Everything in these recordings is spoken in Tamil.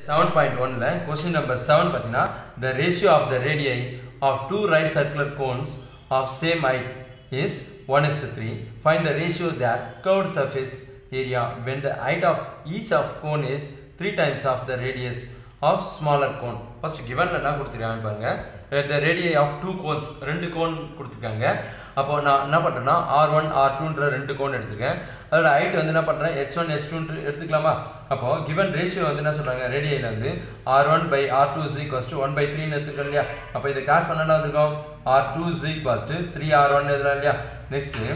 செவன் பாயிண்ட் ஒன்ல கொஸ்டின் நம்பர் செவன் பார்த்தீங்கன்னா த ரேஷியோ ஆஃப் த ரேடியை of two right circular cones of same height is 1 is to 3. Find the ratio that curved surface area when the height of each of cone is 3 times of the radius of smaller cone. First given என்ன கொடுத்துருக்காங்க பாருங்க the radii of two cones ரெண்டு கோன் கொடுத்துருக்காங்க அப்போ நான் என்ன பண்ணுறேன்னா ஆர் ஒன் ஆர் டூன்ற ரெண்டு கோன் எடுத்துருக்கேன் அதோட ஹைட் வந்து என்ன பண்ணுறேன் ஹெச் ஒன் ஹெச் டூன்று எடுத்துக்கலாமா அப்போ கிவன் ரேஷியோ வந்து என்ன சொல்கிறாங்க ரேடியில் வந்து R one by R two is equals to one by த்ரீன்னு எடுத்துக்கோம் இல்லையா அப்போ இதை கிளாஸ் பண்ண என்ன வந்திருக்கோம் R two is equals to three R one எழுதலாம் இல்லையா next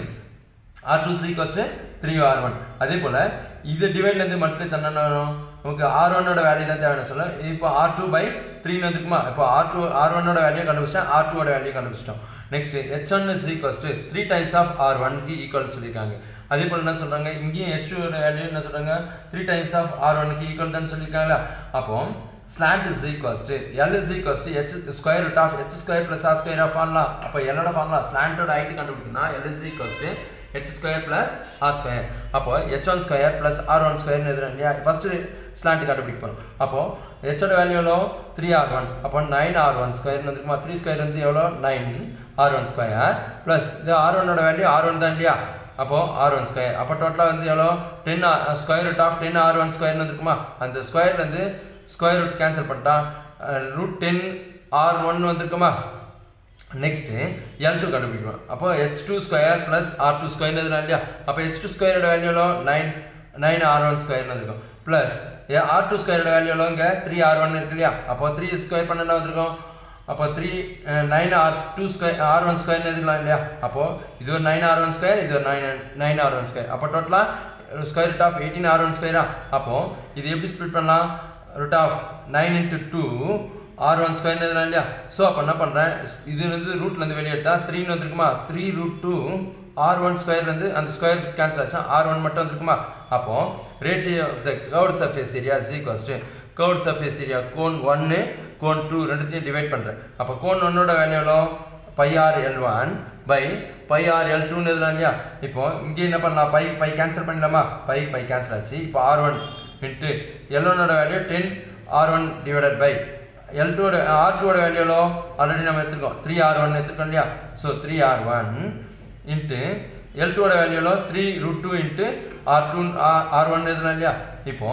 R two is equals to three R one அதே போல் இது டிவைட்லேருந்து மட்டும் தன்னா வரும் நமக்கு ஆர் ஒன்னோட வேல்யூ தான் தேவைன்னு சொல்ல இப்போ ஆர் டூ பை த்ரீன்னு வந்துக்குமா இப்போ ஆர் டூ ஆர் ஒன்னோட வேல்யூ கண்டுபிடிச்சிட்டேன் ஆர் டூவோட வேல்யூ கண்டுபிடிச்சிட்டோம் next H one is equals to three times of R ஒன்க்கு ஈக்குவல் சொல்லியிருக்காங்க அதே போல் என்ன சொல்கிறாங்க இங்கேயும் ஹெச் டூவோட வேல்யூ என்ன சொல்கிறாங்க த்ரீ டைம்ஸ் ஆஃப் ஆர் ஒன்க்கு ஈக்குவல் தான் சொல்லியிருக்காங்களா அப்போ slant is equals to L is equals to H square root of H square plus R square of formula அப்போ எல்லோட ஃபார்முலா ஸ்லாண்டோட ஹைட் கண்டுபிடிக்கணும்னா L is equals to H square plus R square அப்போ H one square plus R one ஸ்கொயர்னு எழுதுறேன் இல்லையா ஃபஸ்ட்டு ஸ்லாண்ட் கண்டுபிடிக்க போகிறோம் அப்போ ஹெச்சோட வேல்யூ எவ்வளோ த்ரீ ஆர் ஒன் அப்போ நைன் ஆர் ஒன் ஸ்கொயர் வந்துருக்குமா த்ரீ ஸ்கொயர் வந்து எவ்வளோ nine R one square plus இது ஆர் ஒன்னோட வேல்யூ ஆர் ஒன் தான் இல்லையா அப்போ ஆர் ஒன் ஸ்கொயர் அப்போ டோட்டலாக வந்து எவ்வளோ ten square root of ten R one ஸ்கொயர்னு இருக்குமா அந்த ஸ்கொயர்லேருந்து ஸ்கொயர் ரூட் கேன்சல் பண்ணிட்டா ரூட் டென் ஆர் ஒன் வந்திருக்குமா நெக்ஸ்ட் எல் டூ கண்டுபிடிக்கணும் அப்போ H two square plus R two square இல்லையா அப்போ ஹெச் டூ ஸ்கொயரோட வேல்யூ எவ்வளோ நைன் நைன் ஆர் ஒன் ஸ்கொயர்னு இருக்கும் ப்ளஸ் ஆர் டூ ஸ்கொயரோட வேல்யூ எவ்வளோ இங்கே த்ரீ ஆர் ஒன் இருக்கு இல்லையா அப்போ த்ரீ ஸ்கொயர் பண்ண வந்திருக்கோம் அப்போ three nine R two square R one ஸ்கொயர்னு எதுக்கலாம் இல்லையா அப்போ இது ஒரு நைன் ஆர் ஒன் ஸ்கொயர் இது ஒரு nine nine R one square அப்போ டோட்டலாக square root of eighteen R one ஸ்கொயரா அப்போ இது எப்படி ஸ்ப்ளிட் பண்ணலாம் root of nine into two R one ஸ்கொயர்னு எதுலாம் இல்லையா ஸோ அப்போ என்ன பண்ணுறேன் இது வந்து ரூட்லேருந்து வெளியே எடுத்தா த்ரீன்னு வந்துருக்குமா three root two R one ஸ்கொயர்லேருந்து அந்த ஸ்கொயர் கேன்சல் ஆச்சா ஆர் ஒன் மட்டும் வந்துருக்குமா அப்போ ratio of the curved surface area is equals to curved surface area cone ஒன்று கோன் டூ ரெண்டுத்தையும் டிவைட் பண்ணுறேன் அப்போ கோன் ஒன்னோட வேல்யூ எவ்வளோ pi R L one by pi R L டூன்னு எதுலாம் இல்லையா இப்போ இங்கே என்ன பண்ணலாம் பை பை கேன்சல் பண்ணிடலாமா பை பை கேன்சல் ஆச்சு இப்போ ஆர் ஒன் இன்ட்டு எல் ஒன்னோட value ten R one divided by L டூட ஆர் டூவோட வேல்யூ எவ்வளோ ஆல்ரெடி நம்ம எடுத்துருக்கோம் த்ரீ ஆர் ஒன் எடுத்துருக்கோம் இல்லையா so three R one into L டூவோட வேல்யூ எவ்வளோ three root two into R two R one எழுதலாம் இல்லையா இப்போ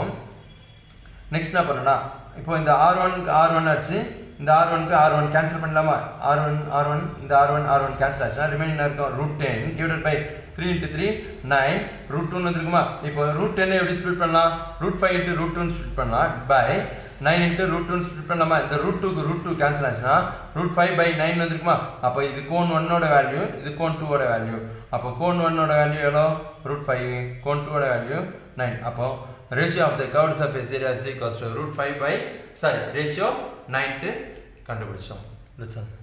நெக்ஸ்ட் என்ன பண்ணலாம் இப்போ இந்த ஆர் ஒன் ஆர் ஒன் ஆச்சு இந்த ஆர் ஒனுக்கு ஆர் ஒன் கேன்சல் பண்ணலாமா ஆர் ஒன் ஆர் ஒன் இந்த R one R one cancel ஆச்சுன்னா ரிமைனிங் இருக்கும் root ten divided by three into three nine root டூன்னு வந்துருக்குமா இப்போ ரூட் டென் எப்படி ஸ்பிளிட் பண்ணலாம் ரூட் ஃபைவ் இன்ட்டு ரூட் டூன்னு ஸ்பிளிட் பண்ணலாம் பை நைன் இன்ட்டு ரூட் டூன்னு ஸ்பிளிட் பண்ணலாமா இந்த ரூட் டூக்கு ரூட் டூ கேன்சல் ஆச்சுன்னா ரூட் ஃபைவ் பை நைன் வந்துருக்குமா அப்போ இது கோன் ஒன்னோட வேல்யூ இது கோன் டூவோட வேல்யூ அப்போ கோன் ஒன்னோட வேல்யூ எவ்வளோ ரூட் ஃபைவ் கோன் டூவோட வேல்யூ நைன் அப்போ ratio of the curved surface area is equals to root 5 by sorry ratio 9 to கண்டுபிடிச்சோம் that's all